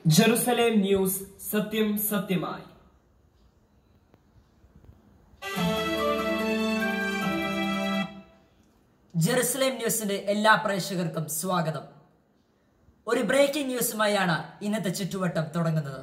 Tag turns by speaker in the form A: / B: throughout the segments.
A: Jerusalem news സത്യം സത്യമായി
B: Jerusalem ന്യൂസിന്റെ എല്ലാ പ്രേക്ഷകർക്കും സ്വാഗതം ഒരു ബ്രേക്കിംഗ് ന്യൂസുമായാണ് ഇന്നത്തെ ചുറ്റുവട്ടം തുടങ്ങുന്നത്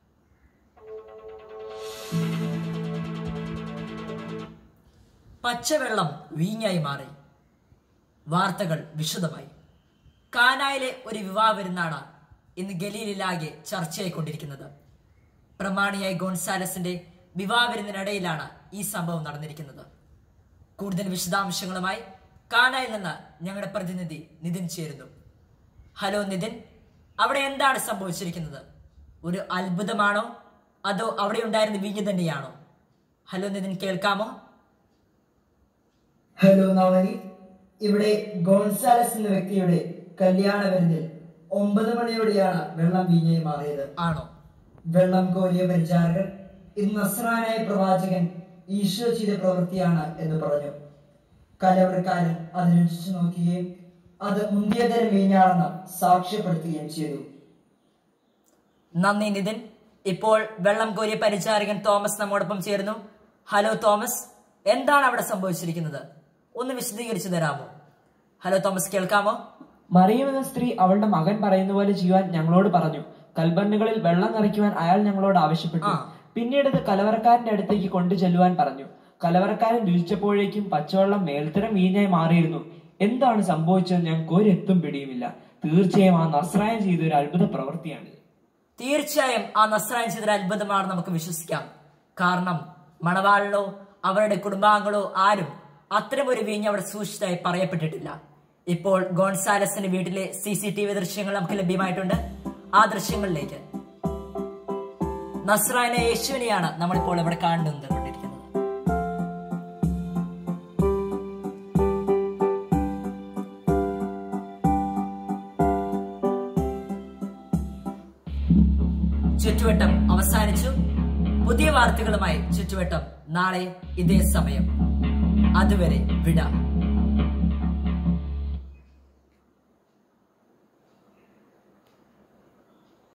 B: പച്ചവെള്ളം വീഞ്ഞായി മാറി വാർത്തകൾ വിശദമായി കാനായിലെ ഒരു വിവാഹ വിരുന്നാണ് ഇന്ന് ഗലീലിലാകെ ചർച്ചയായിക്കൊണ്ടിരിക്കുന്നത് പ്രമാണിയായ ഗോൺസാലസിന്റെ വിവാഹ വിരുന്നിനിടയിലാണ് ഈ സംഭവം നടന്നിരിക്കുന്നത് കൂടുതൽ വിശദാംശങ്ങളുമായി കാനായിൽ നിന്ന് ഞങ്ങളുടെ പ്രതിനിധി നിതിൻ ചേരുന്നു ഹലോ നിതിൻ അവിടെ എന്താണ് സംഭവിച്ചിരിക്കുന്നത് ഒരു അത്ഭുതമാണോ അതോ അവിടെ ഉണ്ടായിരുന്ന വീഞ്ഞ് തന്നെയാണോ ഹലോ നിതിൻ കേൾക്കാമോ
C: ഹലോ നവനി ഇവിടെ ഗോൺസാലസ് എന്ന വ്യക്തിയുടെ കല്യാണ വിരുന്നിൽ ഒമ്പത് മണിയോടെയാണ് വെള്ളം വീഞ്ഞായി മാറിയത്
B: ആണോ
C: വെള്ളം കോരിയ പരിചാരകൻ ഇത് നസ്രാനായ പ്രവാചകൻ ഈശോ ചെയ്ത പ്രവൃത്തിയാണ് എന്ന് പറഞ്ഞു കലവറക്കാരൻ അതിനനുസരിച്ച് നോക്കുകയും അത് മുന്തിയതരം വീഞ്ഞാണെന്ന് സാക്ഷ്യപ്പെടുത്തുകയും ചെയ്തു
B: നന്ദി നിതിൻ ഇപ്പോൾ വെള്ളം കോരിയ പരിചാരകൻ തോമസ് നമ്മോടൊപ്പം ചേരുന്നു ഹലോ തോമസ് എന്താണ് അവിടെ സംഭവിച്ചിരിക്കുന്നത് ഒന്ന് വിശദീകരിച്ചു തരാമോ ഹലോ തോമസ് കേൾക്കാമോ
D: മറിയം എന്ന സ്ത്രീ അവളുടെ മകൻ പറയുന്ന പോലെ ചെയ്യുവാൻ ഞങ്ങളോട് പറഞ്ഞു കൽബണ്ണുകളിൽ വെള്ളം നിറയ്ക്കുവാൻ അയാൾ ഞങ്ങളോട് ആവശ്യപ്പെട്ടു
B: ആ.
D: പിന്നീട് ഇത് കലവറക്കാരന്റെ അടുത്തേക്ക് കൊണ്ടു ചെല്ലുവാൻ പറഞ്ഞു കലവറക്കാരൻ രുചിച്ചപ്പോഴേക്കും പച്ചവെള്ളം മേൽത്തരം വീഞ്ഞായി മാറിയിരുന്നു എന്താണ് സംഭവിച്ചത് ഞങ്ങൾക്ക് ഒരെത്തും പിടിയുമില്ല തീർച്ചയായും ആ നസ്രായം ചെയ്ത ഒരു അത്ഭുത പ്രവൃത്തിയാണിത്
B: തീർച്ചയായും ആ നസ്രായൻ ചെയ്തൊരു അത്ഭുതമാണ് നമുക്ക് വിശ്വസിക്കാം കാരണം മണവാളിനോ അവരുടെ കുടുംബാംഗങ്ങളോ ആരും അത്തരമൊരു വീഞ്ഞ് അവിടെ സൂക്ഷിച്ചതായി പറയപ്പെട്ടിട്ടില്ല ഇപ്പോൾ ഗോൺസാലസിന്റെ വീട്ടിലെ സി സി ടി വി ദൃശ്യങ്ങൾ നമുക്ക് ലഭ്യമായിട്ടുണ്ട് ആ ദൃശ്യങ്ങളിലേക്ക് നസ്രായന യേശുവിനെയാണ് നമ്മളിപ്പോൾ ഇവിടെ കാണുന്നത് കൊണ്ടിരിക്കുന്നത് ചുറ്റുവട്ടം അവസാനിച്ചു പുതിയ വാർത്തകളുമായി ചുറ്റുവട്ടം നാളെ ഇതേ സമയം അതുവരെ വിട